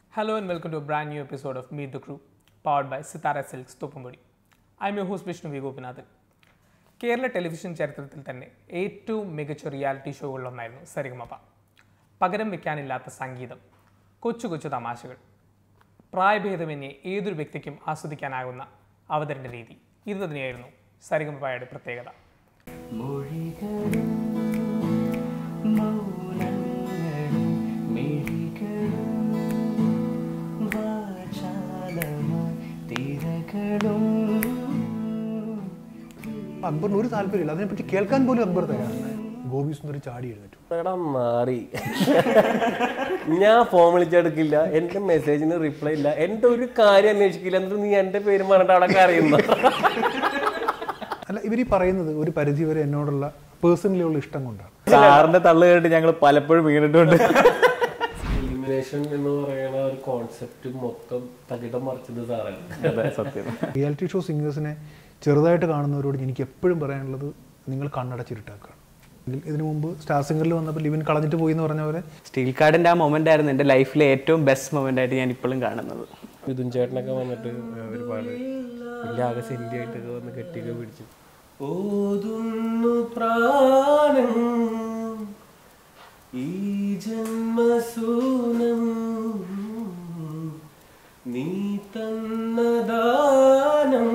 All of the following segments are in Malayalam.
Hello and welcome to a brand new episode of Meet the Crew, powered by Sitara Silks Thoppambodi. I'm your host Vishnu V. Gopinathan. Kerala television ചരിത്രത്തിൽ തന്നെ ഏറ്റവും മികച്ച റിയാലിറ്റി ഷോകളിലൊന്നായിരുന്നു സരിഗമപ പകരം വെക്കാനില്ലാത്ത സംഗീതം കൊച്ചു കൊച്ചു തമാശകൾ പ്രായഭേദമന്യേ ഏതൊരു വ്യക്തിക്കും ആസ്വദിക്കാനാകുന്ന അവതരണ രീതി ഇത് തന്നെയായിരുന്നു സരിഗമപയുടെ പ്രത്യേകത മൊഴികളും മൗനങ്ങളും മിഴികളും വാചാലമായി തിരകളും അക്ബറിന് ഒരു താല്പര്യമില്ല അതിനെപ്പറ്റി കേൾക്കാൻ പോലും അക്ബർ തയ്യാറാണ് ഗോപി സുന്ദർ ചാടി എഴുന്നേറ്റു എടാ മാറി ഞാൻ ഫോൺ വിളിച്ചെടുക്കില്ല എന്റെ മെസ്സേജിന് റിപ്ലൈ ഇല്ല എന്റെ ഒരു കാര്യം അന്വേഷിക്കില്ല എന്നിട്ട് നീ എന്റെ പേര് പറഞ്ഞിട്ട് അവിടെ അറിയുന്ന അല്ല ഇവർ ഈ പറയുന്നത് ഒരു പരിധി വരെ എന്നോടുള്ള പേഴ്സണലി ഉള്ള ഇഷ്ടം കൊണ്ടാണ് സാറിന്റെ തള്ളു കേട്ട് ഞങ്ങൾ പലപ്പോഴും വീണിട്ടുണ്ട് എലിമിനേഷൻ എന്ന് പറയുന്ന ഒരു കോൺസെപ്റ്റ് മൊത്തം തകിടം മറിച്ചത് സാറാണ് അതെ സത്യം റിയാലിറ്റി ഷോ സിംഗേഴ്സിനെ ചെറുതായിട്ട് കാണുന്നവരോട് എനിക്ക് എപ്പോഴും പറയാനുള്ളത് നിങ്ങൾ കണ്ണടച്ചിരുട്ടാക്കുക ഇതിനു മുമ്പ് സ്റ്റാർ സിംഗറിൽ വന്നപ്പോൾ ലിവിൻ കളഞ്ഞിട്ട് പോയി എന്ന് പറഞ്ഞ പോലെ സ്റ്റീൽ കാർഡിന്റെ ആ മൊമെന്റ് ആയിരുന്നു എൻ്റെ ലൈഫിലെ ഏറ്റവും ബെസ്റ്റ് മൊമെന്റ് ആയിട്ട് ഞാൻ ഇപ്പോഴും കാണുന്നത് മിഥുൻ ചേട്ടനൊക്കെ വന്നിട്ട് ഒരുപാട് വലിയ ആകെ സെന്റിയായിട്ടൊക്കെ വന്ന് കെട്ടിയൊക്കെ പിടിച്ചു ഓതുന്നു പ്രാണം ഈ ജന്മസൂനം നീ തന്നദാനം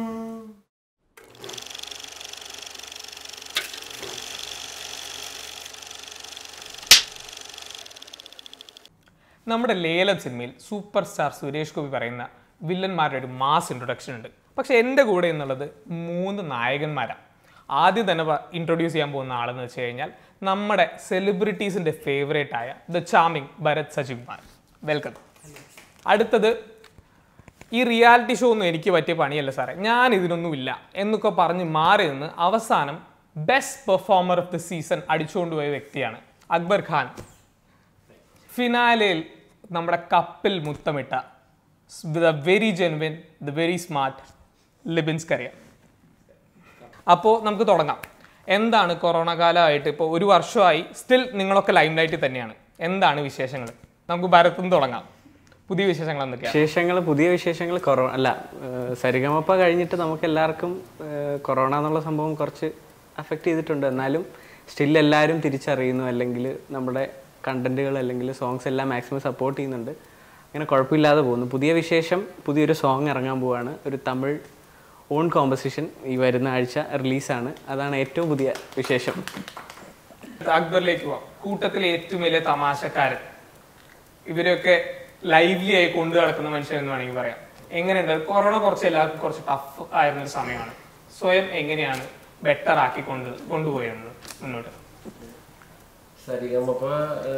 നമ്മുടെ ലേലം സിനിമയിൽ സൂപ്പർ സ്റ്റാർ സുരേഷ് ഗോപി പറയുന്ന വില്ലന്മാരുടെ ഒരു മാസ് ഇൻട്രൊഡക്ഷൻ ഉണ്ട് പക്ഷെ എൻ്റെ കൂടെ എന്നുള്ളത് മൂന്ന് നായകന്മാരാണ് ആദ്യം തന്നെ ഇൻട്രൊഡ്യൂസ് ചെയ്യാൻ പോകുന്ന ആളെന്ന് വെച്ച് കഴിഞ്ഞാൽ നമ്മുടെ സെലിബ്രിറ്റീസിൻ്റെ ഫേവറേറ്റ് ആയ the charming Bharath Sajikumar welcome അടുത്തത് ഈ റിയാലിറ്റി ഷോ ഒന്നും എനിക്ക് പറ്റിയ പണിയല്ല സാറേ ഞാൻ ഇതിനൊന്നുമില്ല എന്നൊക്കെ പറഞ്ഞ് മാറി നിന്ന് അവസാനം best performer of the season അടിച്ചുകൊണ്ടുപോയ വ്യക്തിയാണ് അക്ബർ ഖാൻ ഫിനാലയിൽ നമ്മുടെ കപ്പിൽ മുത്തമിട്ട the very genuine the very smart ലിബിൻസ് കറിയ അപ്പോൾ നമുക്ക് തുടങ്ങാം എന്താണ് കൊറോണ കാലമായിട്ട് ഇപ്പോൾ ഒരു വർഷമായി സ്റ്റിൽ നിങ്ങളൊക്കെ ലൈം ലൈറ്റിൽ തന്നെയാണ് എന്താണ് വിശേഷങ്ങൾ നമുക്ക് ഭരത്തുനിന്ന് തുടങ്ങാം പുതിയ വിശേഷങ്ങൾ എന്തൊക്കെയാണ് വിശേഷങ്ങൾ പുതിയ വിശേഷങ്ങൾ കൊറോണ അല്ല ഏഹ് സരിഗമപ്പ കഴിഞ്ഞിട്ട് നമുക്ക് എല്ലാവർക്കും ഏഹ് കൊറോണ എന്നുള്ള സംഭവം കുറച്ച് അഫക്റ്റ് ചെയ്തിട്ടുണ്ട് എന്നാലും സ്റ്റിൽ എല്ലാവരും തിരിച്ചറിയുന്നു അല്ലെങ്കിൽ നമ്മുടെ കണ്ടന്റുകൾ അല്ലെങ്കിൽ സോങ്സ് എല്ലാം മാക്സിമം സപ്പോർട്ട് ചെയ്യുന്നുണ്ട് അങ്ങനെ കുഴപ്പമില്ലാതെ പോകുന്നു പുതിയ വിശേഷം പുതിയൊരു സോങ് ഇറങ്ങാൻ പോവാണ് ഒരു തമിഴ് ഓൺ കോമ്പസിഷൻ ഈ വരുന്ന ആഴ്ച റിലീസാണ് അതാണ് ഏറ്റവും പുതിയ വിശേഷം അക്ബറിലേക്ക് പോവാം കൂട്ടത്തിലെ ഏറ്റവും വലിയ തമാശക്കാരൻ ഇവരെയൊക്കെ ലൈവ്ലി ആയി കൊണ്ടു നടക്കുന്ന മനുഷ്യൻ എന്ന് വേണമെങ്കിൽ പറയാം എങ്ങനെയുണ്ട് കൊറോണ കുറച്ച് എല്ലാവർക്കും കുറച്ച് ടഫ് ആയിരുന്ന ഒരു സമയമാണ് സ്വയം എങ്ങനെയാണ് ബെറ്റർ ആക്കി കൊണ്ട് കൊണ്ടുപോയിരുന്നത് മുന്നോട്ട് സരിഗമപ്പ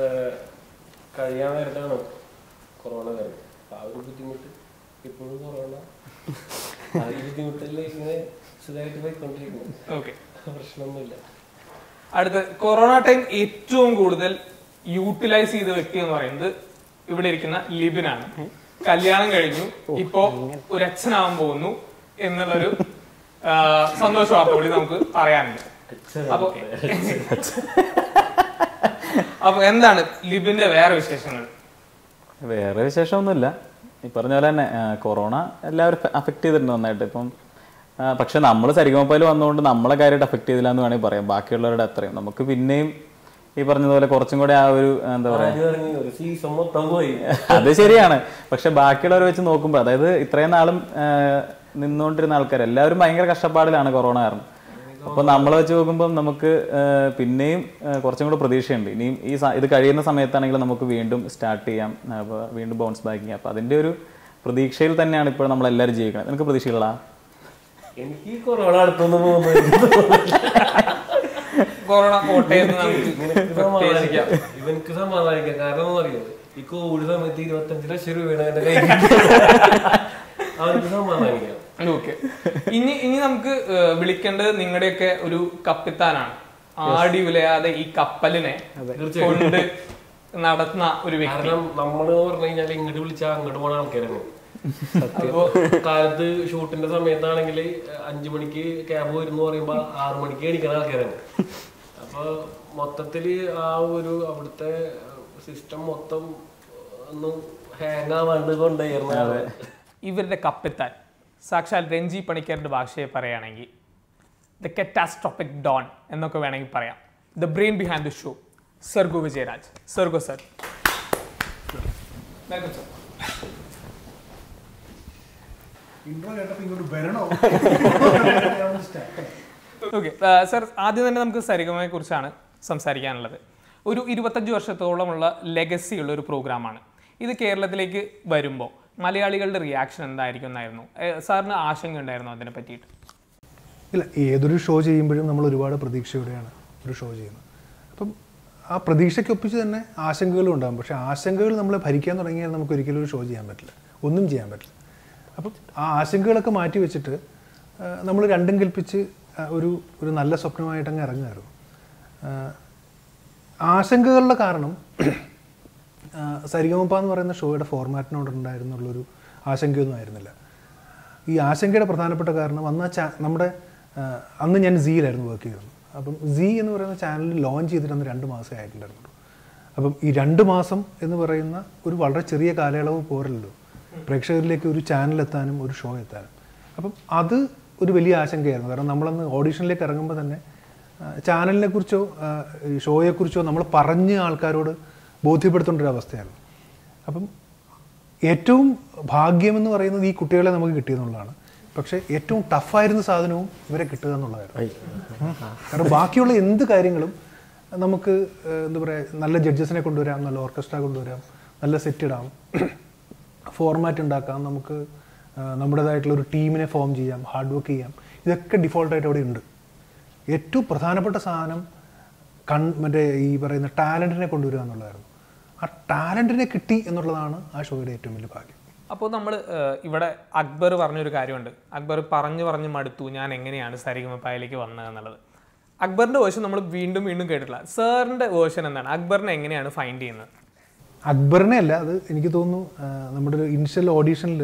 കഴിയാൻ നേരത്താണ് കൊറോണ വരുന്നത് അപ്പൊ ആ ഒരു ബുദ്ധിമുട്ട് ഇപ്പോഴും കൊറോണ ആ ഒരു ബുദ്ധിമുട്ടില് ഇങ്ങനെ സുഖമായിട്ട് പോയിക്കൊണ്ടിരിക്കുന്നു ഓക്കെ പ്രശ്നമൊന്നുമില്ല അടുത്ത കൊറോണ ടൈം ഏറ്റവും കൂടുതൽ യൂട്ടിലൈസ് ചെയ്ത വ്യക്തി എന്ന് പറയുന്നത് ഇവിടെ ഇരിക്കുന്ന ലിബിനാണ് കല്യാണം കഴിഞ്ഞു ഇപ്പോ ഒരു അച്ഛനാവാൻ പോകുന്നു എന്നുള്ളൊരു ആ, സന്തോഷ വാർത്ത കൂടി നമുക്ക് പറയാനുണ്ട് അപ്പൊ അപ്പൊ എന്താണ് ലിബിന്റെ വേറെ വിശേഷങ്ങൾ വേറെ വിശേഷമൊന്നുമില്ല ഈ പറഞ്ഞ പോലെ തന്നെ ആ, കൊറോണ എല്ലാവരും അഫക്റ്റ് ചെയ്തിട്ടുണ്ട് നന്നായിട്ട് ഇപ്പം ആ, പക്ഷെ നമ്മൾ സരിഗമപ്പയിൽ വന്നുകൊണ്ട് നമ്മളെ കാര്യമായിട്ട് അഫക്റ്റ് ചെയ്തില്ല എന്ന് വേണമെങ്കിൽ പറയാം ബാക്കിയുള്ളവരുടെ അത്രയും നമുക്ക് പിന്നെയും ഈ പറഞ്ഞതുപോലെ കുറച്ചും കൂടെ ആ ഒരു ആ, എന്താ പറയാ ആര് പറഞ്ഞു ഒരു സീസൺ മൊത്തം പോയി അത് ശരിയാണ് പക്ഷെ ബാക്കിയുള്ളവരെ വെച്ച് നോക്കുമ്പോൾ അതായത് ഇത്രയും നാളും ആ, നിന്നുകൊണ്ടിരുന്ന ആൾക്കാർ എല്ലാവരും ഭയങ്കര കഷ്ടപ്പാടിലാണ് കൊറോണ കാരണം അപ്പൊ നമ്മളെ വെച്ച് നോക്കുമ്പോൾ നമുക്ക് ആ, പിന്നെയും ആ, കുറച്ചും കൂടെ പ്രതീക്ഷയുണ്ട് ഇനിയും ഈ സ- ഇത് കഴിയുന്ന സമയത്താണെങ്കിൽ നമുക്ക് വീണ്ടും സ്റ്റാർട്ട് ചെയ്യാം അപ്പൊ വീണ്ടും ബൗൺസ് ബാക്ക് ചെയ്യാം അപ്പൊ അതിന്റെ ഒരു പ്രതീക്ഷയിൽ തന്നെയാണ് ഇപ്പോൾ നമ്മൾ എല്ലാവരും ജീവിക്കുന്നത് നിനക്ക് പ്രതീക്ഷകളാ എനിക്ക് ഈ കൊറോണ അടുത്തൊന്നും പോകുന്നു കൊറോണ പോട്ടെ എന്ന് നമുക്ക് നിനക്ക് പ്രത്യേകിക്കാം സമാധാനിക്കാം ഇവനക്ക് സമാധാനിക്കാം കാരണം എന്ന് അറിയോ ഈ കോവിഡ് സമയത്ത് ഇരുപത്തഞ്ച് ലക്ഷം രൂപയാണ് എന്റെ കയ്യിൽ അവനക്ക് സമാധാനിക്കാം ഓക്കെ ഇനി ഇനി നമുക്ക് ഏഹ്, വിളിക്കേണ്ടത് നിങ്ങളുടെയൊക്കെ ഒരു കപ്പിത്താനാണ് ആടി ഉലയാതെ ഈ കപ്പലിനെ കൊണ്ട് നടത്തുന്ന ഒരു വ്യക്തി കാരണം നമ്മള് പറഞ്ഞു കഴിഞ്ഞാൽ ഇങ്ങോട്ട് വിളിച്ചാൽ അങ്ങോട്ട് പോണ ആൾക്കാരാണ് അപ്പോ കാലത്ത് ഷൂട്ടിന്റെ സമയത്താണെങ്കിൽ അഞ്ചു മണിക്ക് ക്യാബ് വരും എന്ന് പറയുമ്പോ ആറു മണിക്ക് എണീക്കുന്ന ആൾക്കാരാണ് അപ്പൊ മൊത്തത്തില് ആ ഒരു അവിടുത്തെ സിസ്റ്റം മൊത്തം ഒന്ന് ഹാങ്ങാവാണ്ട് കൊണ്ടുപോയിരുന്നു ഇവരുടെ കപ്പെത്താൻ സാക്ഷാൽ രഞ്ജി പണിക്കരുടെ ഭാഷയെ പറയുകയാണെങ്കിൽ ദ കെറ്റാസ്ട്രോപ്പിക് ഡോൺ എന്നൊക്കെ വേണമെങ്കിൽ പറയാം the brain behind the show Sargu Vijayaraj Sargu sir intro കേട്ടപ്പോൾ ഇങ്ങോട്ട് വരണോ ഓക്കെ സർ ആദ്യം തന്നെ നമുക്ക് സരിഗമയെ കുറിച്ചാണ് സംസാരിക്കാനുള്ളത് ഒരു ഇരുപത്തഞ്ച് വർഷത്തോളമുള്ള ലെഗസി ഉള്ള ഒരു പ്രോഗ്രാമാണ് ഇത് കേരളത്തിലേക്ക് വരുമ്പോൾ മലയാളികളുടെ റിയാക്ഷൻ എന്തായിരിക്കും എന്നായിരുന്നു ഏഹ് സാറിന് ആശങ്ക ഉണ്ടായിരുന്നു അതിനെ പറ്റിയിട്ട് ഇല്ല ഏതൊരു ഷോ ചെയ്യുമ്പോഴും നമ്മൾ ഒരുപാട് പ്രതീക്ഷയോടെയാണ് ഒരു ഷോ ചെയ്യുന്നത് അപ്പം ആ പ്രതീക്ഷയ്ക്കൊപ്പിച്ച് തന്നെ ആശങ്കകളും ഉണ്ടാകും പക്ഷേ ആശങ്കകൾ നമ്മളെ ഭരിക്കാൻ തുടങ്ങിയാൽ നമുക്ക് ഒരിക്കലും ഒരു ഷോ ചെയ്യാൻ പറ്റില്ല ഒന്നും ചെയ്യാൻ പറ്റില്ല അപ്പം ആ ആശങ്കകളൊക്കെ മാറ്റി വെച്ചിട്ട് നമ്മൾ രണ്ടും കൽപ്പിച്ച് ആ, ഒരു ഒരു നല്ല സ്വപ്നമായിട്ട് അങ്ങ് ഇറങ്ങുമായിരുന്നു ആ, ആശങ്കകളുടെ കാരണം ആ, സരിഗമപ്പ എന്ന് പറയുന്ന ഷോയുടെ ഫോർമാറ്റിനോടുണ്ടായിരുന്നുള്ളൊരു ആശങ്കയൊന്നും ആയിരുന്നില്ല ഈ ആശങ്കയുടെ പ്രധാനപ്പെട്ട കാരണം അന്ന് ആ ചാ നമ്മുടെ ആ, അന്ന് ഞാൻ സിയിലായിരുന്നു വർക്ക് ചെയ്തത് അപ്പം സി എന്ന് പറയുന്ന ചാനൽ ലോഞ്ച് ചെയ്തിട്ട് അന്ന് രണ്ട് മാസമേ ആയിട്ടുണ്ടായിരുന്നുള്ളൂ അപ്പം ഈ രണ്ട് മാസം എന്ന് പറയുന്ന ഒരു വളരെ ചെറിയ കാലയളവ് പോരല്ലോ പ്രേക്ഷകരിലേക്ക് ഒരു ചാനൽ എത്താനും ഒരു ഷോ എത്താനും അപ്പം അത് ഒരു വലിയ ആശങ്കയായിരുന്നു കാരണം നമ്മളന്ന് ഓഡീഷനിലേക്ക് ഇറങ്ങുമ്പോൾ തന്നെ ചാനലിനെ കുറിച്ചോ ഷോയെക്കുറിച്ചോ നമ്മൾ പറഞ്ഞ് ആൾക്കാരോട് ബോധ്യപ്പെടുത്തേണ്ട ഒരു അവസ്ഥയായിരുന്നു അപ്പം ഏറ്റവും ഭാഗ്യമെന്ന് പറയുന്നത് ഈ കുട്ടികളെ നമുക്ക് കിട്ടിയെന്നുള്ളതാണ് പക്ഷേ ഏറ്റവും ടഫായിരുന്ന സാധനവും ഇവരെ കിട്ടുക എന്നുള്ളതായിരുന്നു ഉം. കാരണം ബാക്കിയുള്ള എന്ത് കാര്യങ്ങളും നമുക്ക് ഏഹ്, എന്താ പറയുക നല്ല ജഡ്ജസിനെ കൊണ്ടുവരാം നല്ല ഓർക്കസ്ട്ര കൊണ്ടുവരാം നല്ല സെറ്റ് ഇടാം ഫോർമാറ്റ് ഉണ്ടാക്കാം നമുക്ക് ഏഹ്, നമ്മുടേതായിട്ടുള്ള ഒരു ടീമിനെ ഫോം ചെയ്യാം ഹാർഡ് വർക്ക് ചെയ്യാം ഇതൊക്കെ ഡിഫോൾട്ടായിട്ട് അവിടെ ഉണ്ട് ഏറ്റവും പ്രധാനപ്പെട്ട സാധനം കൺ മറ്റേ ഈ പറയുന്ന ടാലൻറ്റിനെ കൊണ്ടുവരിക എന്നുള്ളതായിരുന്നു ആ ടാലൻറ്റിനെ കിട്ടി എന്നുള്ളതാണ് ആ ഷോയുടെ ഏറ്റവും വലിയ ഭാഗ്യം അപ്പോൾ നമ്മൾ ഇവിടെ അക്ബർ പറഞ്ഞൊരു കാര്യമുണ്ട് അക്ബർ പറഞ്ഞു പറഞ്ഞ് മടുത്തു ഞാൻ എങ്ങനെയാണ് സരിഗമപ്പായയിലേക്ക് വന്നത് എന്നുള്ളത് അക്ബറിന്റെ വേർഷൻ നമ്മൾ വീണ്ടും വീണ്ടും കേട്ടിട്ടില്ല സാറിന്റെ വേർഷൻ എന്താണ് അക്ബറിനെ എങ്ങനെയാണ് ഫൈൻഡ് ചെയ്യുന്നത് അക്ബറിനെ അല്ല അത് എനിക്ക് തോന്നുന്നു ആ, നമ്മുടെ ഒരു ഇനിഷ്യൽ ഓഡീഷനിൽ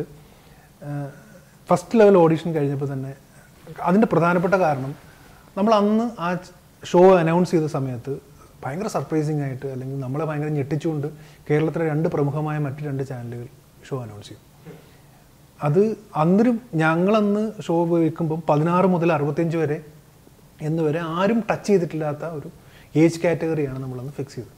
ഫസ്റ്റ് ലെവൽ ഓഡീഷൻ കഴിഞ്ഞപ്പോൾ തന്നെ അതിൻ്റെ പ്രധാനപ്പെട്ട കാരണം നമ്മൾ അന്ന് ആ ഷോ അനൗൺസ് ചെയ്ത സമയത്ത് ഭയങ്കര സർപ്രൈസിങ് ആയിട്ട് അല്ലെങ്കിൽ നമ്മളെ ഭയങ്കര ഞെട്ടിച്ചുകൊണ്ട് കേരളത്തിലെ രണ്ട് പ്രമുഖമായ മറ്റ് രണ്ട് ചാനലുകൾ ഷോ അനൗൺസ് ചെയ്തു അത് അന്നൊരു ഞങ്ങളന്ന് ഷോ വെക്കുമ്പം പതിനാറ് മുതൽ അറുപത്തിയഞ്ച് വരെ എന്ന് വരെ ആരും ടച്ച് ചെയ്തിട്ടില്ലാത്ത ഒരു ഏജ് കാറ്റഗറിയാണ് നമ്മളന്ന് ഫിക്സ് ചെയ്തത്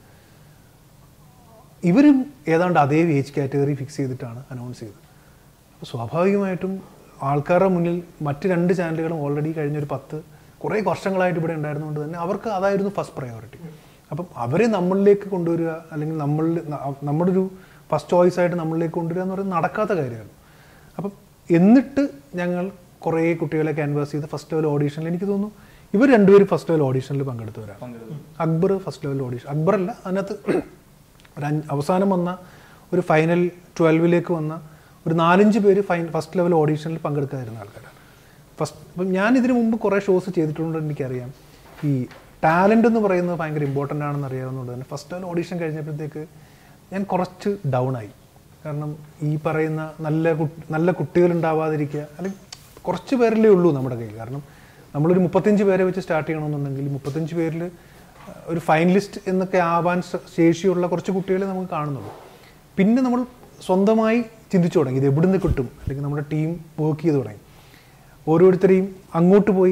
ഇവരും ഏതാണ്ട് അതേ ഏജ് കാറ്റഗറി ഫിക്സ് ചെയ്തിട്ടാണ് അനൗൺസ് ചെയ്തത് അപ്പോൾ സ്വാഭാവികമായിട്ടും ആൾക്കാരുടെ മുന്നിൽ മറ്റ് രണ്ട് ചാനലുകളും ഓൾറെഡി കഴിഞ്ഞൊരു പത്ത് കുറേ വർഷങ്ങളായിട്ട് ഇവിടെ ഉണ്ടായിരുന്നതുകൊണ്ട് തന്നെ അവർക്ക് അതായിരുന്നു ഫസ്റ്റ് പ്രയോറിറ്റി അപ്പം അവരെ നമ്മളിലേക്ക് കൊണ്ടുവരിക അല്ലെങ്കിൽ നമ്മളിൽ ന- നമ്മുടെ ഒരു ഫസ്റ്റ് ചോയ്സ് ആയിട്ട് നമ്മളിലേക്ക് കൊണ്ടുവരിക എന്ന് പറയുന്നത് നടക്കാത്ത കാര്യമാണ് അപ്പം എന്നിട്ട് ഞങ്ങൾ കുറേ കുട്ടികളെ ക്യാൻവാസ് ചെയ്ത് ഫസ്റ്റ് ലെവൽ ഓഡീഷനിൽ എനിക്ക് തോന്നുന്നു ഇവർ രണ്ടുപേരും ഫസ്റ്റ് ലെവൽ ഓഡീഷനിൽ പങ്കെടുത്തവരാണ് Akbar first level audition Akbar അല്ല അതിനകത്ത് ഒരു അഞ്ച് അവസാനം വന്ന ഒരു ഫൈനൽ ട്വൽവിലേക്ക് വന്ന ഒരു നാലഞ്ച് പേര് ഫൈൻ ഫസ്റ്റ് ലെവൽ ഓഡീഷനിൽ പങ്കെടുക്കാതിരുന്ന ആൾക്കാരാണ് ഫസ്റ്റ് അപ്പം ഞാൻ ഇതിനു മുമ്പ് കുറേ ഷോസ് ചെയ്തിട്ടുണ്ട് എനിക്കറിയാം ഈ ടാലൻ്റ് എന്ന് പറയുന്നത് ഭയങ്കര ഇമ്പോർട്ടൻ്റ് ആണെന്ന് അറിയാവുന്നതുകൊണ്ട് തന്നെ ഫസ്റ്റ് ലെവൽ ഓഡീഷൻ കഴിഞ്ഞപ്പോഴത്തേക്ക് ഞാൻ കുറച്ച് ഡൗൺ ആയി കാരണം ഈ പറയുന്ന നല്ല കുട്ടി നല്ല കുട്ടികൾ ഉണ്ടാവാതിരിക്കുക അല്ലെങ്കിൽ കുറച്ച് പേരല്ലേ ഉള്ളൂ നമ്മുടെ കയ്യിൽ കാരണം നമ്മളൊരു മുപ്പത്തഞ്ച് പേരെ വെച്ച് സ്റ്റാർട്ട് ചെയ്യണമെന്നുണ്ടെങ്കിൽ മുപ്പത്തഞ്ച് പേരിൽ ഒരു ഫൈനലിസ്റ്റ് എന്നൊക്കെ ആവാൻ ശ- ശേഷിയുള്ള കുറച്ച് കുട്ടികളെ നമുക്ക് കാണുന്നുള്ളൂ പിന്നെ നമ്മൾ സ്വന്തമായി ചിന്തിച്ചു തുടങ്ങി ഇത് എവിടുന്ന് കിട്ടും അല്ലെങ്കിൽ നമ്മുടെ ടീം വർക്ക് ചെയ്ത് തുടങ്ങി ഓരോരുത്തരെയും അങ്ങോട്ട് പോയി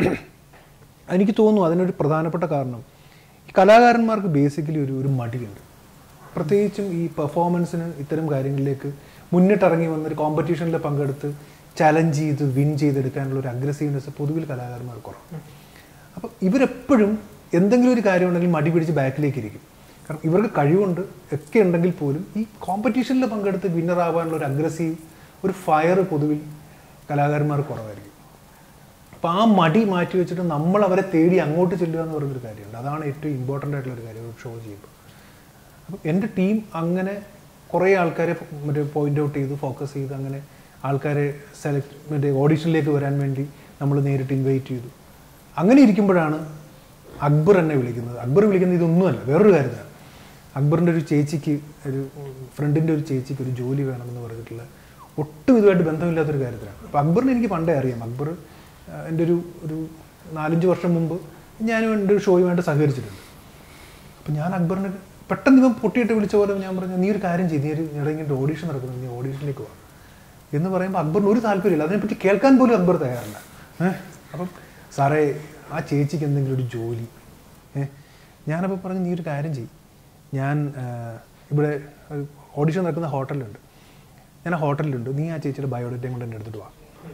എനിക്ക് തോന്നുന്നു അതിനൊരു പ്രധാനപ്പെട്ട കാരണം ഈ കലാകാരന്മാർക്ക് ബേസിക്കലി ഒരു ഒരു മടിയുണ്ട് പ്രത്യേകിച്ചും ഈ പെർഫോമൻസിന് ഇത്തരം കാര്യങ്ങളിലേക്ക് മുന്നിട്ടിറങ്ങി വന്നൊരു കോമ്പറ്റീഷനിൽ പങ്കെടുത്ത് ചലഞ്ച് ചെയ്ത് വിൻ ചെയ്തെടുക്കാനുള്ള ഒരു അഗ്രസീവ്നെസ് പൊതുവിൽ കലാകാരന്മാർ കുറവ് അപ്പം ഇവരെപ്പോഴും എന്തെങ്കിലും ഒരു കാര്യം ഉണ്ടെങ്കിൽ മടി പിടിച്ച് ബാക്കിലേക്ക് ഇരിക്കും കാരണം ഇവർക്ക് കഴിവുണ്ട് ഒക്കെ ഉണ്ടെങ്കിൽ പോലും ഈ കോമ്പറ്റീഷനിൽ പങ്കെടുത്ത് വിന്നർ ആവാനുള്ള ഒരു അഗ്രസീവ് ഒരു ഫയർ പൊതുവിൽ കലാകാരന്മാർ കുറവായിരിക്കും അപ്പോൾ ആ മടി മാറ്റി വെച്ചിട്ട് നമ്മൾ അവരെ തേടി അങ്ങോട്ട് ചെല്ലുക എന്ന് പറയുന്നൊരു കാര്യമുണ്ട് അതാണ് ഏറ്റവും ഇമ്പോർട്ടൻ്റ് ആയിട്ടുള്ള ഒരു കാര്യം ഒരു ഷോ ചെയ്യുമ്പോൾ അപ്പം എൻ്റെ ടീം അങ്ങനെ കുറേ ആൾക്കാരെ മറ്റേ പോയിന്റ് ഔട്ട് ചെയ്ത് ഫോക്കസ് ചെയ്ത് അങ്ങനെ ആൾക്കാരെ സെലക്ട് മറ്റേ ഓഡീഷനിലേക്ക് വരാൻ വേണ്ടി നമ്മൾ നേരിട്ട് ഇൻവൈറ്റ് ചെയ്തു അങ്ങനെ ഇരിക്കുമ്പോഴാണ് അക്ബർ എന്നെ വിളിക്കുന്നത് അക്ബർ വിളിക്കുന്നത് ഇതൊന്നുമല്ല വേറൊരു കാര്യത്തിലാണ് അക്ബറിൻ്റെ ഒരു ചേച്ചിക്ക് ഒരു ഫ്രണ്ടിൻ്റെ ഒരു ചേച്ചിക്ക് ഒരു ജോലി വേണമെന്ന് പറഞ്ഞിട്ടുള്ള ഒട്ടും ഇതുമായിട്ട് ബന്ധമില്ലാത്തൊരു കാര്യത്തിലാണ് അപ്പോൾ അക്ബറിനെ എനിക്ക് പണ്ടേ അറിയാം അക്ബർ ആ, എൻ്റെ ഒരു ഒരു നാലഞ്ച് വർഷം മുമ്പ് ഞാനും എൻ്റെ ഒരു ഷോയുമായിട്ട് സഹകരിച്ചിട്ടുണ്ട് അപ്പം ഞാൻ അക്ബറിനെ പെട്ടെന്ന് ഇവൻ പൊട്ടിയിട്ട് വിളിച്ച പോലെ ഞാൻ പറഞ്ഞു നീ ഒരു കാര്യം ചെയ്ത് നീ ഒരു എവിടെയെങ്കിലും ഓഡീഷൻ നടക്കുന്നു നീ ഓഡീഷനിലേക്ക് പോവാ എന്ന് പറയുമ്പോൾ അക്ബറിന് ഒരു താല്പര്യമില്ല അതിനെപ്പറ്റി കേൾക്കാൻ പോലും അക്ബർ തയ്യാറല്ല ഏഹ് അപ്പം സാറേ ആ ചേച്ചിക്ക് എന്തെങ്കിലും ഒരു ജോലി ഏഹ് ഞാനപ്പോൾ പറഞ്ഞു നീ ഒരു കാര്യം ചെയ്യും ഞാൻ ആഹ്, ഇവിടെ ഓഡിഷൻ നടക്കുന്ന ഹോട്ടലുണ്ട് ഞാൻ ആ ഹോട്ടലിലുണ്ട് നീ ആ ചേച്ചിയുടെ ബയോഡേറ്റയും കൊണ്ട് എൻ്റെ അടുത്തിട്ട് വാ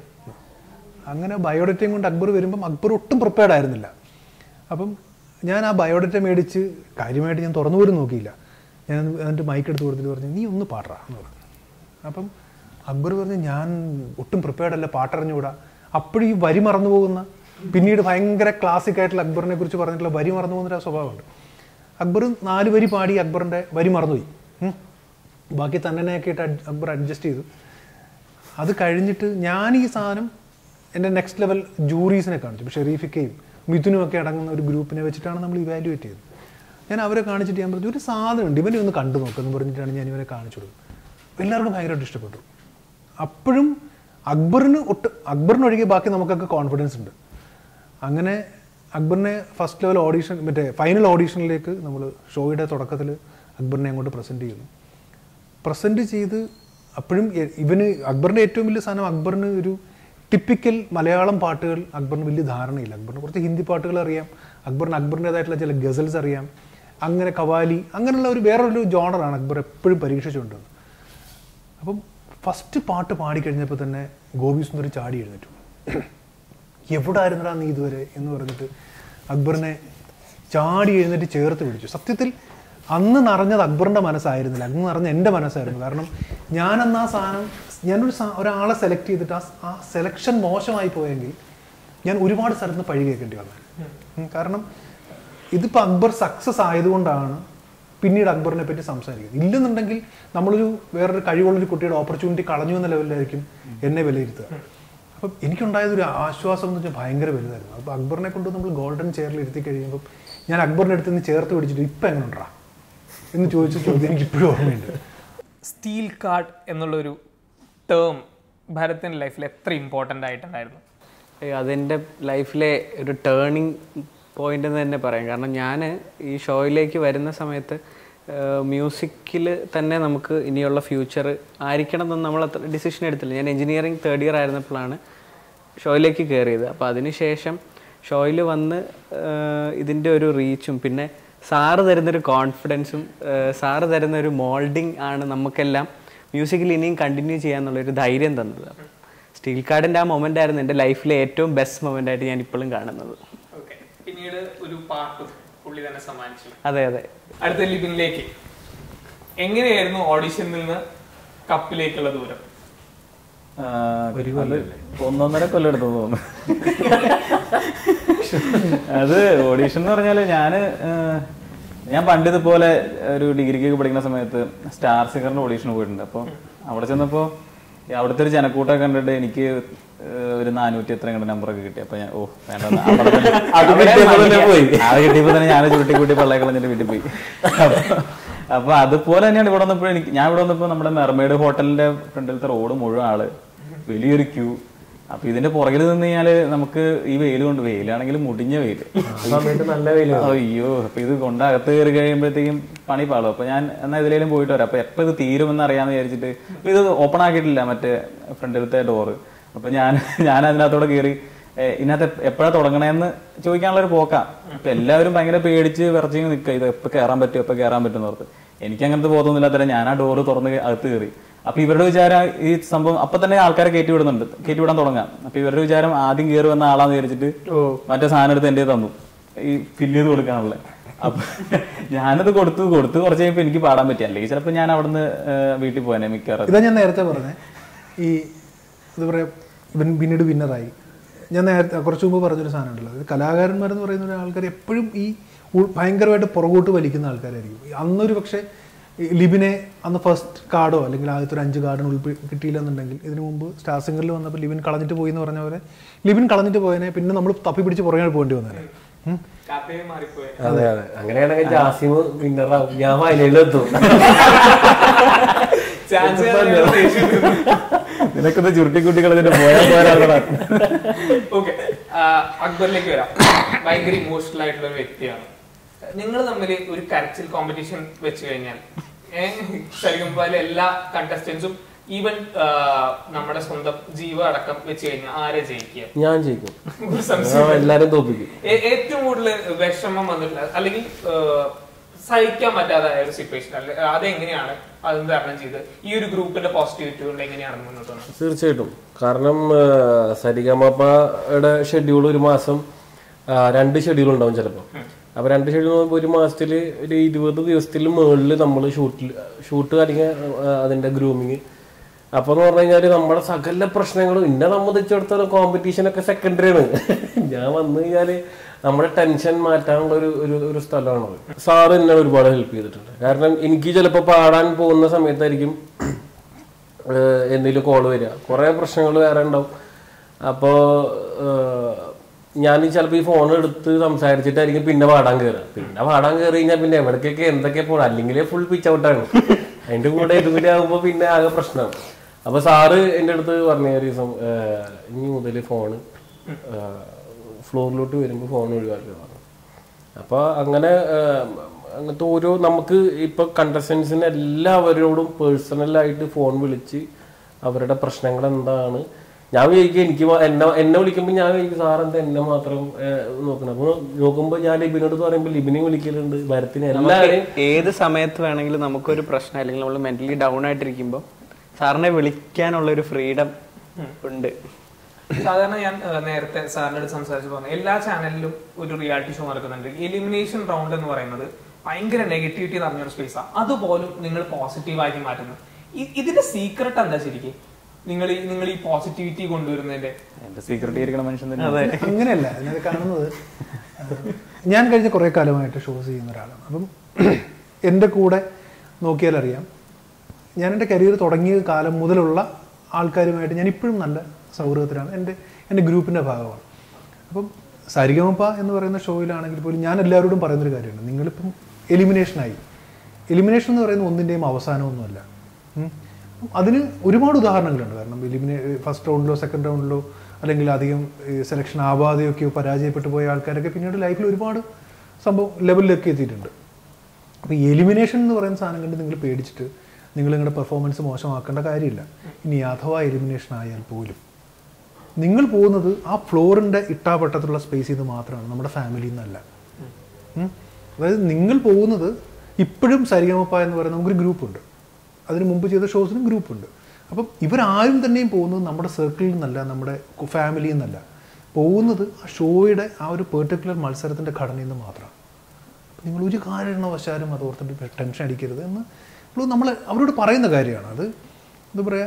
അങ്ങനെ ബയോഡേറ്റയും കൊണ്ട് അക്ബർ വരുമ്പം അക്ബർ ഒട്ടും പ്രിപ്പയർഡ് ആയിരുന്നില്ല അപ്പം ഞാൻ ആ ബയോഡേറ്റ മേടിച്ച് കാര്യമായിട്ട് ഞാൻ തുറന്നു പോലും നോക്കിയില്ല ഞാൻ എന്നിട്ട് മൈക്ക് എടുത്ത് കൊടുത്തിട്ട് പറഞ്ഞു നീ ഒന്ന് പാടറാ എന്ന് പറഞ്ഞു അപ്പം അക്ബർ പറഞ്ഞു ഞാൻ ഒട്ടും പ്രിപ്പയർഡ് അല്ല പാട്ടറിഞ്ഞുകൂടാ അപ്പോഴും ഈ വരി മറന്നു പോകുന്ന പിന്നീട് ഭയങ്കര ക്ലാസിക് ആയിട്ടുള്ള അക്ബറിനെ കുറിച്ച് പറഞ്ഞിട്ടുള്ള വരി മറന്നു പോകുന്ന ഒരു സ്വഭാവമുണ്ട് അക്ബർ നാല് വരി പാടി അക്ബറിന്റെ വരി മറന്നുപോയി ഉം. ബാക്കി തന്നെയൊക്കെ ഇട്ട് അഡ്- അക്ബർ അഡ്ജസ്റ്റ് ചെയ്തു അത് കഴിഞ്ഞിട്ട് ഞാൻ ഈ സാധനം എൻ്റെ നെക്സ്റ്റ് ലെവൽ ജൂറീസിനെ കാണിച്ചു ഇപ്പോൾ ഷെരീഫിക്കയും മിഥുനും ഒക്കെ അടങ്ങുന്ന ഒരു ഗ്രൂപ്പിനെ വെച്ചിട്ടാണ് നമ്മൾ ഇവാലുവേറ്റ് ചെയ്തത് ഞാൻ അവരെ കാണിച്ചിട്ട് ഞാൻ പറഞ്ഞു ഒരു സാധനമുണ്ട് ഇവനെ ഒന്ന് കണ്ടു നോക്കുമെന്ന് പറഞ്ഞിട്ടാണ് ഞാൻ ഇവരെ കാണിച്ചു കൊടുത്തത് എല്ലാവർക്കും ഭയങ്കരമായിട്ട് ഇഷ്ടപ്പെട്ടു അപ്പോഴും അക്ബറിന് ഒട്ട് അക്ബറിനൊഴികെ ബാക്കി നമുക്കൊക്കെ കോൺഫിഡൻസ് ഉണ്ട് അങ്ങനെ അക്ബറിനെ ഫസ്റ്റ് ലെവൽ ഓഡീഷൻ മറ്റേ ഫൈനൽ ഓഡീഷനിലേക്ക് നമ്മൾ ഷോയുടെ തുടക്കത്തിൽ അക്ബറിനെ അങ്ങോട്ട് പ്രസൻറ്റ് ചെയ്യുന്നു പ്രസൻറ്റ് ചെയ്ത് അപ്പോഴും എ- ഇവന് അക്ബറിൻ്റെ ഏറ്റവും വലിയ സാധനം അക്ബറിന് ഒരു ടിപ്പിക്കൽ മലയാളം പാട്ടുകൾ അക്ബറിന് വലിയ ധാരണയില്ല അക്ബറിന് കുറച്ച് ഹിന്ദി പാട്ടുകൾ അറിയാം അക്ബറിന് അക്ബറിൻ്റെതായിട്ടുള്ള ചില ഗസൽസ് അറിയാം അങ്ങനെ കവാലി അങ്ങനെയുള്ള ഒരു വേറൊരു ജോണറാണ് അക്ബർ എപ്പോഴും പരീക്ഷിച്ചുകൊണ്ടിരുന്നത് അപ്പം ഫസ്റ്റ് പാട്ട് പാടിക്കഴിഞ്ഞപ്പോൾ തന്നെ ഗോപി സുന്ദർ ചാടി എഴുന്നേറ്റു എവിടെ ആയിരുന്നടാ നീ ഇതുവരെ എന്ന് പറഞ്ഞിട്ട് അക്ബറിനെ ചാടി എഴുന്നേറ്റ് ചേർത്ത് പിടിച്ചു സത്യത്തിൽ അന്ന് നിറഞ്ഞത് അക്ബറിന്റെ മനസ്സായിരുന്നില്ല അന്ന് നിറഞ്ഞ എൻ്റെ മനസ്സായിരുന്നു കാരണം ഞാനന്ന് ആ സാധനം ഞാനൊരു സാ- ഒരാളെ സെലക്ട് ചെയ്തിട്ട് ആ ആ സെലക്ഷൻ മോശമായി പോയെങ്കിൽ ഞാൻ ഒരുപാട് സ്ഥലത്ത് നിന്ന് പഴി കേൾക്കേണ്ടി വന്നത് ഉം, കാരണം ഇതിപ്പോൾ അക്ബർ സക്സസ് ആയതുകൊണ്ടാണ് പിന്നീട് അക്ബറിനെ പറ്റി സംസാരിക്കുന്നത് ഇല്ലെന്നുണ്ടെങ്കിൽ നമ്മളൊരു വേറൊരു കഴിവുള്ളൊരു കുട്ടിയുടെ ഓപ്പർച്യൂണിറ്റി കളഞ്ഞു എന്ന ലെവലിലായിരിക്കും എന്നെ വിലയിരുത്തുക അപ്പം എനിക്കുണ്ടായത് ഒരു ആശ്വാസം എന്ന് വെച്ചാൽ ഭയങ്കര വലുതായിരുന്നു അപ്പോൾ അക്ബറിനെ കൊണ്ട് നമ്മൾ ഗോൾഡൻ ചെയറിൽ ഇരുത്തി കഴിയുമ്പോൾ ഞാൻ അക്ബറിൻ്റെ അടുത്ത് നിന്ന് ചേർത്ത് പിടിച്ചിട്ട് ഇപ്പം എങ്ങനെ ഉണ്ടാ എന്ന് ചോദിച്ച ചോദ്യം എനിക്ക് ഇപ്പോഴും ഓർമ്മയുണ്ട് സ്റ്റീൽ കാർഡ് എന്നുള്ളൊരു ടേം ഭരത്തിൻ്റെ ലൈഫിൽ എത്ര ഇമ്പോർട്ടൻ്റ് ആയിട്ടുണ്ടായിരുന്നു ഏയ് അതെൻ്റെ ലൈഫിലെ ഒരു ടേണിങ് പോയിന്റ് എന്ന് തന്നെ പറയാം കാരണം ഞാൻ ഈ ഷോയിലേക്ക് വരുന്ന സമയത്ത് മ്യൂസിക്കിൽ തന്നെ നമുക്ക് ഇനിയുള്ള ഫ്യൂച്ചർ ആയിരിക്കണം എന്ന് നമ്മൾ അത്ര ഡിസിഷൻ എടുത്തില്ല ഞാൻ എഞ്ചിനീയറിംഗ് തേർഡ് ഇയർ ആയിരുന്നപ്പോഴാണ് ഷോയിലേക്ക് കയറിയത് അപ്പോൾ അതിനുശേഷം ഷോയിൽ വന്ന് ഇതിൻ്റെ ഒരു റീച്ചും പിന്നെ സാറ് തരുന്നൊരു കോൺഫിഡൻസും സാറ് തരുന്ന ഒരു മോൾഡിങ് ആണ് നമുക്കെല്ലാം മ്യൂസിക്കിൽ ഇനിയും കണ്ടിന്യൂ ചെയ്യാന്നുള്ളൊരു ധൈര്യം തന്നത് അപ്പം സ്റ്റീൽ കാർഡിൻ്റെ ആ മൊമെൻ്റ് ആയിരുന്നു എൻ്റെ ലൈഫിലെ ഏറ്റവും ബെസ്റ്റ് മൊമെൻ്റ് ആയിട്ട് ഞാൻ ഇപ്പോഴും കാണുന്നത് ഓക്കെ പിന്നീട് ഒരു പാട്ടും പുള്ളി തന്നെ സമ്മാനിച്ചു അതെ അതെ അടുത്ത ലിബിനിലേക്ക് എങ്ങനെയായിരുന്നു ഓഡിഷനിൽ നിന്ന് കപ്പിലേക്കുള്ള ദൂരം ആ, അത് ഒന്നൊന്നര കൊല്ലം എടുത്തു തോന്നുന്നു അത് ഓഡീഷൻ എന്ന് പറഞ്ഞാല് ഞാന് ആ, ഞാൻ പണ്ട് ഇതുപോലെ ഒരു ഡിഗ്രിക്കൊക്കെ പഠിക്കുന്ന സമയത്ത് സ്റ്റാർ സിംഗറിന്റെ ഓഡീഷന് പോയിട്ടുണ്ട് അപ്പോൾ അവിടെ ചെന്നപ്പോ ഈ അവിടുത്തെ ഒരു ജനക്കൂട്ടം കണ്ടിട്ട് എനിക്ക് ആ, ഒരു നാനൂറ്റി എത്ര കണ്ട നമ്പറൊക്കെ കിട്ടി അപ്പൊ ഞാൻ ഓ വേണ്ട എന്നാ അവിടെ തന്നെ- അത് കിട്ടിയപ്പോ തന്നെ പോയി അത് കിട്ടിയപ്പോ തന്നെ ഞാൻ ചുരുട്ടി കൂട്ടി പള്ളയെ കളഞ്ഞിട്ട് വീട്ടിൽ പോയി അപ്പൊ- അപ്പൊ അതുപോലെ തന്നെയാണ് ഇവിടെ വന്നപ്പോൾ എനിക്ക് ഞാൻ ഇവിടെ വന്നപ്പോൾ നമ്മുടെ മെർമേഡ് ഹോട്ടലിന്റെ ഫ്രണ്ടിലത്തെ റോഡ് മുഴുവൻ ആള് വലിയൊരു ക്യൂ അപ്പൊ ഇതിന്റെ പുറകിൽ നിന്ന് കഴിഞ്ഞാല് നമുക്ക് ഈ വെയിൽ കൊണ്ട് വെയിലാണെങ്കിലും മുടിഞ്ഞ വെയില് സമയത്ത് നല്ല വെയില് അയ്യോ അപ്പൊ ഇത് കൊണ്ട് അകത്ത് കയറി കഴിയുമ്പോഴത്തേക്കും പണി പാളും അപ്പൊ ഞാൻ എന്നാ ഇതിലേലും പോയിട്ട് വരാം അപ്പൊ എപ്പോ ഇത് തീരുമെന്ന് അറിയാന്ന് വിചാരിച്ചിട്ട് അപ്പൊ ഇത് ഓപ്പൺ ആക്കിയിട്ടില്ല മറ്റേ ഫ്രണ്ടിലത്തെ ഡോറ് അപ്പൊ ഞാൻ ഞാൻ അതിനകത്തോടെ കയറി ഏഹ് ഇതിനകത്ത് എപ്പോഴാ തുടങ്ങണേന്ന് ചോദിക്കാനുള്ള ഒരു പോക്കാം അപ്പൊ എല്ലാവരും ഭയങ്കര പേടിച്ച് വിറച്ചിങ് നിൽക്കുക ഇത് എപ്പോ കയറാൻ പറ്റും എപ്പോ കയറാൻ പറ്റും ഓർത്ത് എനിക്ക് അങ്ങനത്തെ ബോധമൊന്നുമില്ലാത്ത ഞാൻ ആ ഡോറ് തുറന്ന് അകത്ത് കയറി അപ്പൊ ഇവരുടെ വിചാരം ഈ സംഭവം അപ്പൊ തന്നെ ആൾക്കാരെ കയറ്റി വിടുന്നുണ്ട് കയറ്റി വിടാൻ തുടങ്ങാം അപ്പൊ ഇവരുടെ വിചാരം ആദ്യം കയറി വന്ന ആളാന്ന് വിചാരിച്ചിട്ട് മറ്റേ സാധനം എടുത്ത് എന്റെ തന്നു ഈ ഫില്ല് ചെയ്ത് കൊടുക്കാനുള്ള അപ്പൊ ഞാനത് കൊടുത്തു കൊടുത്തു കുറച്ച് കഴിയുമ്പോ എനിക്ക് പാടാൻ പറ്റി അല്ലെങ്കിൽ ചിലപ്പോ ഞാൻ അവിടുന്ന് ഏഹ് വീട്ടിൽ പോയനെ മിക്കവാറും ഇതാ ഞാൻ നേരത്തെ പറഞ്ഞത് ഈ എന്താ പറയുക ഇവൻ പിന്നീട് വിന്നറായി ഞാൻ നേരത്തെ കുറച്ച് മുമ്പ് പറഞ്ഞൊരു സാധനം ഉണ്ടല്ലോ ഇത് കലാകാരന്മാരെന്ന് പറയുന്ന ഒരു ആൾക്കാർ എപ്പോഴും ഈ ഉൾ- ഭയങ്കരമായിട്ട് പുറകോട്ട് വലിക്കുന്ന ആൾക്കാരായിരിക്കും ഈ അന്നൊരു പക്ഷേ ഈ ലിബിനെ അന്ന് ഫസ്റ്റ് കാർഡോ അല്ലെങ്കിൽ ആദ്യത്തെ ഒരു അഞ്ച് കാർഡിന് ഉൾപ്പെ കിട്ടിയില്ലെന്നുണ്ടെങ്കിൽ ഇതിനു മുമ്പ് സ്റ്റാർ സിംഗറിൽ വന്നപ്പോൾ ലിബിൻ കളഞ്ഞിട്ട് പോയി എന്ന് പറഞ്ഞ പോലെ ലിബിൻ കളഞ്ഞിട്ട് പോയതിനെ പിന്നെ നമ്മൾ തപ്പി പിടിച്ച് പുറകെ പോകേണ്ടി വന്നേനെ ഉം. കഥയെ മാറിപ്പോയി അതെ അതെ അങ്ങനെയാണെങ്കിൽ ജാസിം വിന്നറാവും ഞാൻ ഫൈനലിലെത്തും ചാൻസ് നിനക്കത് ചുരുട്ടി കുട്ടി കളഞ്ഞിട്ട് പോയാൽ പോരാ ഓക്കെ അക്ബറിലേക്ക് വരാം ഭയങ്കര ഇമോഷണൽ ആയിട്ടുള്ള ഒരു വ്യക്തിയാണ് നിങ്ങൾ തമ്മിൽ ഒരു കരച്ചിൽ കോമ്പറ്റീഷൻ വെച്ച് കഴിഞ്ഞാൽ ശരിക്കും എല്ലാ കണ്ടസ്റ്റൻസും ഈവൻ നമ്മുടെ സ്വന്തം ജീവ അടക്കം വെച്ച് കഴിഞ്ഞാൽ ആരെ ജയിക്കുക ഞാൻ ജയിക്കും ഒരു സംശയം ഞാൻ എല്ലാരും തോപ്പിക്കും ഏ- ഏറ്റവും കൂടുതൽ വിഷമം വന്നിട്ടുള്ള അല്ലെങ്കിൽ ആ, സഹിക്കാൻ പറ്റാതായ ഒരു സിറ്റുവേഷൻ അല്ലെ അതെങ്ങനെയാണ് അത് തരണം ചെയ്ത് ഈ ഒരു ഗ്രൂപ്പിന്റെ പോസിറ്റിവിറ്റി കൊണ്ട് എങ്ങനെയാണ് മുന്നോട്ട് വന്നത് തീർച്ചയായിട്ടും കാരണം ആ, സരിഗമപ്പയുടെ ഷെഡ്യൂൾ ഒരു മാസം ആ, രണ്ട് ഷെഡ്യൂൾ ഉണ്ടാവും ചിലപ്പോൾ അപ്പൊ രണ്ട് ഷെഡ്യൂൾ ആകുമ്പോൾ ഒരു മാസത്തിൽ ഒരു ഇരുപത് ദിവസത്തിൽ മുകളിൽ നമ്മൾ ഷൂട്ടിൽ ഷൂട്ട് അല്ലെങ്കിൽ ആ, അതിന്റെ ഗ്രൂമിങ് അപ്പൊ എന്ന് പറഞ്ഞു കഴിഞ്ഞാല് നമ്മുടെ സകല പ്രശ്നങ്ങളും എന്നെ സംബന്ധിച്ചിടത്തോളം കോമ്പറ്റീഷൻ ഒക്കെ സെക്കൻഡറി ആണ് ഞാൻ വന്നു കഴിഞ്ഞാല് നമ്മുടെ ടെൻഷൻ മാറ്റാനുള്ള ഒരു ഒരു ഒരു സ്ഥലമാണത് സാറ് എന്നെ ഒരുപാട് ഹെൽപ്പ് ചെയ്തിട്ടുണ്ട് കാരണം എനിക്ക് ചിലപ്പോൾ പാടാൻ പോകുന്ന സമയത്തായിരിക്കും ഏഹ് എന്തെങ്കിലും കോള് വരിക കുറേ പ്രശ്നങ്ങൾ വേറെ ഉണ്ടാവും അപ്പോൾ ഞാൻ ചിലപ്പോൾ ഈ ഫോൺ എടുത്ത് സംസാരിച്ചിട്ടായിരിക്കും പിന്നെ പാടാൻ കയറുക പിന്നെ പാടാൻ കയറി കഴിഞ്ഞാൽ പിന്നെ എവിടേക്കൊക്കെ എന്തൊക്കെ പോകണം അല്ലെങ്കിൽ ഫുൾ പിച്ച് ഔട്ടാണ് അതിന്റെ കൂടെ ഇതും കൂടി ആകുമ്പോൾ പിന്നെ ആകെ പ്രശ്നമാണ് അപ്പൊ സാറ് എൻ്റെ അടുത്ത് പറഞ്ഞ ഒരു ദിവസം ഏഹ് ഇനി മുതൽ ഫോണ് ഫ്ലോറിലോട്ട് വരുമ്പോൾ ഫോൺ ഒഴിവാക്കുക പറഞ്ഞു അപ്പൊ അങ്ങനെ ആഹ്, അങ്ങനത്തെ ഓരോ നമുക്ക് ഇപ്പൊ കണ്ടസ്റ്റൻസിന് എല്ലാവരോടും പേഴ്സണലായിട്ട് ഫോൺ വിളിച്ച് അവരുടെ പ്രശ്നങ്ങൾ എന്താണ് ഞാൻ വിചാരിക്കും എനിക്ക് മാ- എന്നെ എന്നെ വിളിക്കുമ്പോൾ ഞാൻ വിചാരിക്കും സാർ എന്താ എന്നെ മാത്രം ആഹ്, നോക്കണം അപ്പൊ നോക്കുമ്പോൾ ഞാൻ ലിബിനോട് പറയുമ്പോൾ ലിബിനെ വിളിക്കലുണ്ട് ഭരത്തിനെ എല്ലാവരെയും ഏത് സമയത്ത് വേണമെങ്കിലും നമുക്കൊരു പ്രശ്നം അല്ലെങ്കിൽ നമ്മൾ മെന്റലി ഡൗൺ ആയിട്ടിരിക്കുമ്പോൾ സാറിനെ വിളിക്കാനുള്ള ഒരു ഫ്രീഡം ഉണ്ട് സാധാരണ ഞാൻ ആ, നേരത്തെ സാറിന്റെ അടുത്ത് സംസാരിച്ച് പറഞ്ഞു എല്ലാ ചാനലിലും ഒരു റിയാലിറ്റി ഷോ നടക്കുന്നുണ്ട് എലിമിനേഷൻ റൗണ്ട് എന്ന് പറയുന്നത് ഭയങ്കര നെഗറ്റിവിറ്റി നിറഞ്ഞൊരു സ്പേസാണ് അതുപോലും നിങ്ങൾ പോസിറ്റീവാക്കി മാറ്റുന്നു ഇ- ഇതിന്റെ സീക്രട്ട് എന്താ ശരിക്കും നിങ്ങൾ ഈ നിങ്ങൾ ഈ പോസിറ്റിവിറ്റി കൊണ്ടുവരുന്നതിന്റെ എന്റെ സീക്രട്ട് ഇരിക്കണ മനുഷ്യൻ തന്നെ അങ്ങനെയല്ല അതിനകത്ത് കാണുന്നത് ആ, ഞാൻ കഴിഞ്ഞ കുറേ കാലമായിട്ട് ഷോസ് ചെയ്യുന്ന ഒരാളാണ് അപ്പം എൻ്റെ കൂടെ നോക്കിയാൽ അറിയാം ഞാൻ എൻ്റെ കരിയർ തുടങ്ങിയ കാലം മുതലുള്ള ആൾക്കാരുമായിട്ട് ഞാൻ ഇപ്പോഴും നല്ല സൗഹൃദത്തിലാണ് എൻ്റെ എൻ്റെ ഗ്രൂപ്പിൻ്റെ ഭാഗമാണ് അപ്പം സരിഗമപ്പ എന്ന് പറയുന്ന ഷോയിലാണെങ്കിൽ പോലും ഞാൻ എല്ലാവരോടും പറയുന്നൊരു കാര്യമാണ് നിങ്ങളിപ്പം എലിമിനേഷനായി എലിമിനേഷൻ എന്ന് പറയുന്നത് ഒന്നിൻ്റെയും അവസാനമൊന്നുമല്ല ഉം. അതിന് ഒരുപാട് ഉദാഹരണങ്ങളുണ്ട് കാരണം എലിമിനേ ഫസ്റ്റ് റൗണ്ടിലോ സെക്കൻഡ് റൗണ്ടിലോ അല്ലെങ്കിൽ അധികം സെലക്ഷൻ ആവാതെയൊക്കെയോ പരാജയപ്പെട്ടു പോയ ആൾക്കാരൊക്കെ പിന്നീട് ലൈഫിൽ ഒരുപാട് സംഭവം ലെവലിലൊക്കെ എത്തിയിട്ടുണ്ട് അപ്പോൾ ഈ എലിമിനേഷൻ എന്ന് പറയുന്ന സാധനം കണ്ട് നിങ്ങൾ പേടിച്ചിട്ട് നിങ്ങൾ നിങ്ങളുടെ പെർഫോമൻസ് മോശമാക്കേണ്ട കാര്യമില്ല ഇനി അഥവാ എലിമിനേഷൻ ആയാൽ പോലും നിങ്ങൾ പോകുന്നത് ആ ഫ്ലോറിൻ്റെ ഇട്ടാപട്ടത്തുള്ള സ്പേസിൽ നിന്ന് മാത്രമാണ് നമ്മുടെ ഫാമിലിയിൽ നിന്നല്ല ഉം. അതായത് നിങ്ങൾ പോകുന്നത് ഇപ്പോഴും സരിഗമപ്പ എന്ന് പറയുന്ന നമുക്കൊരു ഗ്രൂപ്പുണ്ട് അതിന് മുമ്പ് ചെയ്ത ഷോസിനും ഗ്രൂപ്പുണ്ട് അപ്പം ഇവരാരും തന്നെയും പോകുന്നത് നമ്മുടെ സർക്കിളിൽ നിന്നല്ല നമ്മുടെ ഫാമിലിയിൽ നിന്നല്ല പോകുന്നത് ആ ഷോയുടെ ആ ഒരു പെർട്ടിക്കുലർ മത്സരത്തിൻ്റെ ഘടനയിൽ നിന്ന് മാത്രമാണ് അപ്പം നിങ്ങൾ ഒരു കാരണവശാലും അത് ഓർത്തിട്ട് ടെൻഷൻ അടിക്കരുത് എന്ന് നമ്മൾ അവരോട് പറയുന്ന കാര്യമാണ് അത് എന്താ പറയുക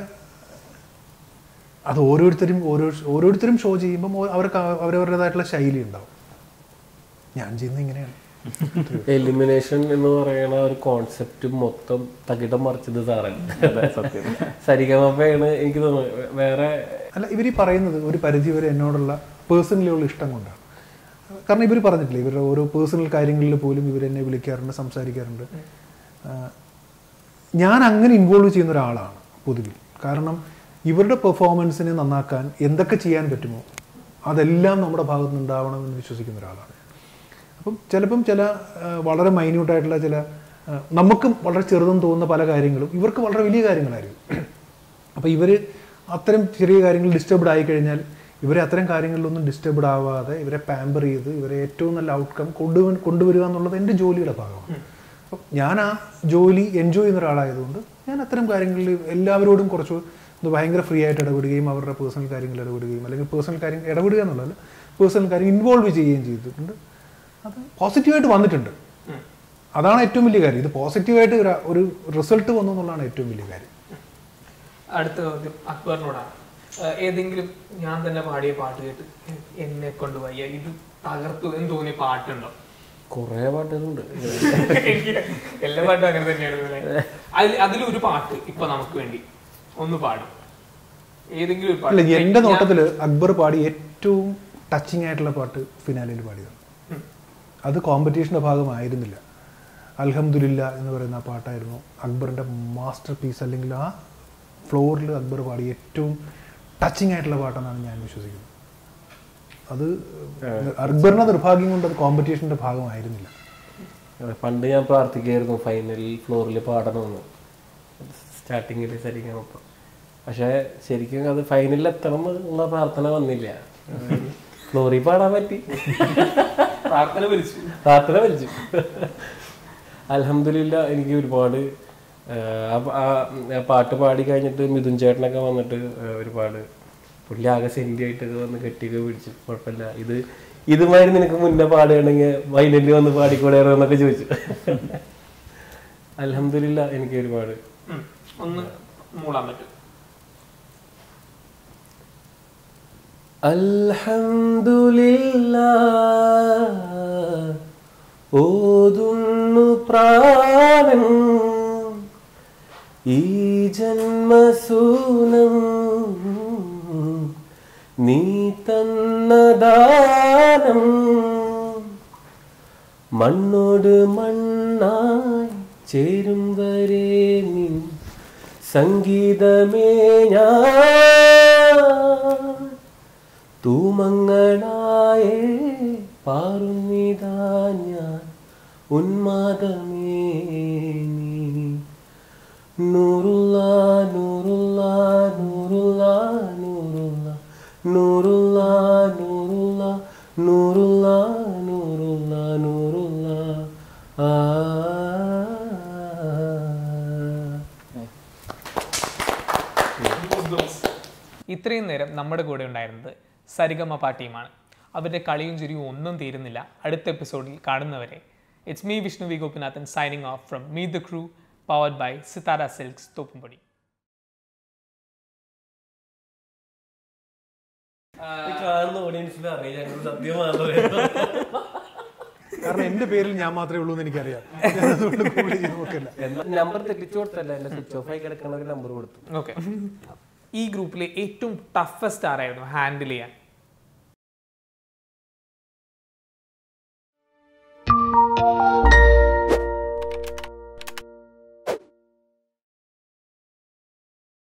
അത് ഓരോരുത്തരും ഓരോ ഓരോരുത്തരും ഷോ ചെയ്യുമ്പം ഓ- അവർക്ക് ആ- അവരവരുടേതായിട്ടുള്ള ശൈലി ഉണ്ടാവും ഞാൻ ചെയ്യുന്നത് ഇങ്ങനെയാണ് എലിമിനേഷൻ എന്ന് പറയുന്ന ഒരു കോൺസെപ്റ്റ് മൊത്തം തകിടം മറിച്ചത് സാറല്ല സത്യം സരിഗമപ്പയാണ് എനിക്ക് തോന്നുന്നത് വേറെ അല്ല ഇവർ ഈ പറയുന്നത് ഒരു പരിധി വരെ എന്നോടുള്ള പേഴ്സണലി ഉള്ള ഇഷ്ടം കൊണ്ടാണ് കാരണം ഇവർ പറഞ്ഞിട്ടില്ല ഇവരുടെ ഓരോ പേഴ്സണൽ കാര്യങ്ങളിൽ പോലും ഇവർ എന്നെ വിളിക്കാറുണ്ട് സംസാരിക്കാറുണ്ട് ആ, ഞാൻ അങ്ങനെ ഇൻവോൾവ് ചെയ്യുന്ന ഒരാളാണ് പൊതുവിൽ കാരണം ഇവരുടെ പെർഫോമൻസിനെ നന്നാക്കാൻ എന്തൊക്കെ ചെയ്യാൻ പറ്റുമോ അതെല്ലാം നമ്മുടെ ഭാഗത്ത് നിന്ന് ഉണ്ടാവണമെന്ന് വിശ്വസിക്കുന്ന ഒരാളാണ് അപ്പം ചിലപ്പം ചില ആ, വളരെ മൈന്യൂട്ടായിട്ടുള്ള ചില ആ, നമുക്കും വളരെ ചെറുതെന്ന് തോന്നുന്ന പല കാര്യങ്ങളും ഇവർക്ക് വളരെ വലിയ കാര്യങ്ങളായിരിക്കും അപ്പോൾ ഇവർ അത്തരം ചെറിയ കാര്യങ്ങൾ ഡിസ്റ്റർബ്ഡ് ആയി കഴിഞ്ഞാൽ ഇവരെ അത്തരം കാര്യങ്ങളിലൊന്നും ഡിസ്റ്റർബ്ഡ് ആവാതെ ഇവരെ പാമ്പർ ചെയ്ത് ഇവരെ ഏറ്റവും നല്ല ഔട്ട്കം കൊണ്ടു കൊണ്ടുവരിക എന്നുള്ളത് എൻ്റെ ജോലിയുടെ ഭാഗമാണ് അപ്പം ഞാൻ ആ ജോലി എൻജോയ് ചെയ്യുന്ന ഒരാളായതുകൊണ്ട് ഞാൻ അത്തരം കാര്യങ്ങളിൽ എല്ലാവരോടും കുറച്ച് ഒന്ന് ഭയങ്കര ഫ്രീ ആയിട്ട് ഇടപെടുകയും അവരുടെ പേഴ്സണൽ കാര്യങ്ങളിൽ ഇടപെടുകയും അല്ലെങ്കിൽ പേഴ്സണൽ കാര്യം ഇടപെടുക എന്നുള്ളതല്ല പേഴ്സണൽ കാര്യം ഇൻവോൾവ് ചെയ്യുകയും ചെയ്തിട്ടുണ്ട് അത് പോസിറ്റീവായിട്ട് വന്നിട്ടുണ്ട് അതാണ് ഏറ്റവും വലിയ കാര്യം ഇത് പോസിറ്റീവായിട്ട് ഒരു ഒരു റിസൾട്ട് വന്നു എന്നുള്ളതാണ് ഏറ്റവും വലിയ കാര്യം അടുത്ത ചോദ്യം അക്ബറിനോടാണ് ഏഹ് ഏതെങ്കിലും ഞാൻ തന്നെ പാടിയ പാട്ട് കേട്ട് എന്നെ കൊണ്ട് വയ്യ ഇത് തകർത്തു എന്ന് തോന്നിയ പാട്ടുണ്ടോ കുറെ പാട്ടുകളുണ്ട് എനിക്ക് എല്ലാ പാട്ടും അങ്ങനെ തന്നെയാണ് ഇതിലെ. അതിൽ അതിലൊരു പാട്ട് ഇപ്പൊ നമുക്ക് വേണ്ടി ഒന്ന് പാടും ഏതെങ്കിലും ഒരു അല്ല പാട്ട് എന്റെ നോട്ടത്തില് അക്ബർ പാടി ഏറ്റവും ടച്ചിങ് ആയിട്ടുള്ള പാട്ട് ഫിനാലയിൽ പാടിയതാണ് അത് കോമ്പറ്റീഷന്റെ ഭാഗമായിരുന്നില്ല അൽഹംദുലില്ല എന്ന് പറയുന്ന ആ പാട്ടായിരുന്നു അക്ബറിന്റെ മാസ്റ്റർ പീസ് അല്ലെങ്കിൽ ആ ഫ്ലോറിൽ അക്ബർ പാടി ഏറ്റവും ടച്ചിങ് ആയിട്ടുള്ള പാട്ടെന്നാണ് ഞാൻ വിശ്വസിക്കുന്നത് അത് അക്ബറിന്റെ നിർഭാഗ്യം കൊണ്ട് അത് കോമ്പറ്റീഷന്റെ ഭാഗമായിരുന്നില്ല പണ്ട് ഞാൻ പ്രാർത്ഥിക്കായിരുന്നു ഫൈനൽ ഫ്ലോറിൽ പാടണമെന്ന് സ്റ്റാർട്ടിങ്ങിൽ സരിഗമപ്പ പക്ഷെ ശരിക്കും അത് ഫൈനലിൽ എത്തണം എന്നുള്ള പ്രാർത്ഥന വന്നില്ല ഫ്ലോറിൽ പാടാൻ പറ്റി പ്രാർത്ഥന വിളിച്ചു പ്രാർത്ഥന വലിച്ചു അലഹമില്ല എനിക്ക് ഒരുപാട് ആ, ആ ആ പാട്ട് പാടി കഴിഞ്ഞിട്ട് മിഥുൻ ചേട്ടനൊക്കെ വന്നിട്ട് ആ, ഒരുപാട് പുള്ളി ആകെ സെൻറ്റി ആയിട്ടൊക്കെ വന്ന് കെട്ടിയൊക്കെ പിടിച്ചു കുഴപ്പമില്ല ഇത് ഇതുമാതിരി നിനക്ക് മുന്നേ പാടുകയാണെങ്കിൽ വൈനലിൽ വന്ന് പാടിക്കൂടാറോ എന്നൊക്കെ ചോദിച്ചു അലഹമില്ല എനിക്ക് ഒരുപാട് ഉം. ഒന്ന് മൂളാൻ പറ്റും അൽഹംദുലില്ലാ ഓതുന്നു പ്രാണൻ ഈ ജന്മസൂനം നീ തന്ന ദാനം മണ്ണോട് മണ്ണായി ചേരും വരെ നിൻ സംഗീതമേ ഞാൻ തൂമങ്ങളായേ പാറുന്നിതാ ഞാൻ ഉന്മാദമേ നീ നൂറുള്ള നൂറുള്ള നൂറുള്ള നൂറുള്ള നൂറുള്ള നൂറുള്ള നൂറുള്ള നൂറുള്ള നൂറുള്ള ആ ഇത്രയും നേരം നമ്മുടെ കൂടെ ഉണ്ടായിരുന്നത് സരിഗമ ടീമാണ് അവരുടെ കളിയും ചിരിയും ഒന്നും തീരുന്നില്ല അടുത്ത എപ്പിസോഡിൽ കാണുന്നവരെ it's me Vishnu V Gopinathan signing off from me the crew powered by Sithara Silks Thoppumpady കാണുന്ന ഓഡിയൻസിന് അറിയാം ഞങ്ങൾ സത്യമാണ് കാരണം എന്റെ പേരിൽ ഞാൻ മാത്രമേ ഉള്ളൂ എന്ന് എനിക്കറിയാം ഞാൻ അതുകൊണ്ട് ഗൂഗിൾ ചെയ്ത് നോക്കില്ല നമ്പർ തെറ്റിച്ചു കൊടുത്തല്ല എന്റെ സ്വിച്ച് ഓഫ് ആയി കിടക്കണ ഒരു നമ്പർ കൊടുത്തു ഓക്കെ ഈ ഗ്രൂപ്പിലെ ഏറ്റവും ടഫസ്റ്റ് ആരായിരുന്നു ഹാൻഡിൽ ചെയ്യാൻ